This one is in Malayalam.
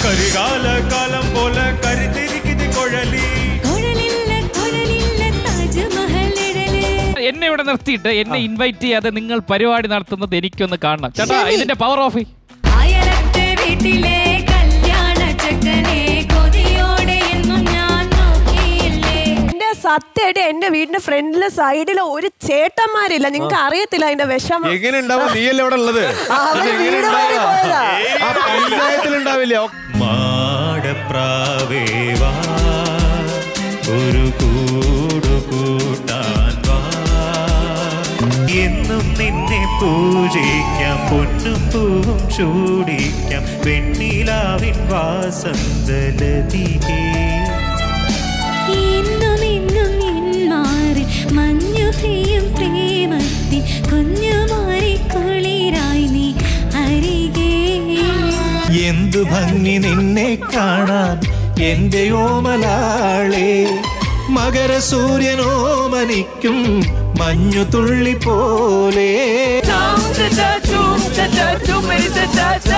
കരികാല കാലം പോലെ കരുതിരിക്കുന്നത് കുഴലി കുഴലില്ല കുഴലില്ല താജ്മഹൽ ഇടല് എന്നെ ഇവിടെ നിർത്തിയിട്ട് എന്നെ ഇൻവൈറ്റ് ചെയ്യാതെ നിങ്ങൾ പരിപാടി നടത്തുന്നത് എനിക്കൊന്ന് കാണണം ചേട്ടാ ഇതിന്റെ പവർ ഓഫ് അയലത്തെ വീട്ടിലെ കല്യാണ ചെക്കനെ കൊതിയോടെ എന്നും ഞാൻ നോക്കിയില്ലേ എന്റെ സത്യമായിട്ട് എന്റെ വീടിന്റെ ഫ്രണ്ടിലെ സൈഡില് ഒരു ചേട്ടന്മാരില്ല നിങ്ങൾക്ക് അറിയത്തില്ല അതിന്റെ വിഷമം എങ്ങനെ ഉണ്ടാവും നീയല്ലേ അവിടെ ഉള്ളത് അവര് എങ്ങനെ വീട് മാറി ഉണ്ടാവുക? പോയതാ. ആ പഞ്ചായത്തിലുണ്ടാവില്ല മാടപ്രാവേവാ ഒരു കൂടു കൂട്ടാൻ വാ എന്നും നിന്നെ പൂജിക്കാം പൊന്നും പൂവും ചൂടിക്കാം വെണ്ണിലാവിൻ വാസന്തലതികേ ഇന്നും ഇന്നും എന്മാറി മഞ്ഞു പെയ്യും പ്രേമത്തിൽ കുഞ്ഞുമാറി കുളിരായി നീ അരികേ എന്തു ഭംഗി നിന്നെ കാണാൻ എന്റെ ഓമലാളെ മകര സൂര്യനോമനിക്കും മഞ്ഞു തുള്ളി പോലെ ചും ചും ചും ചും ചും ചും ചും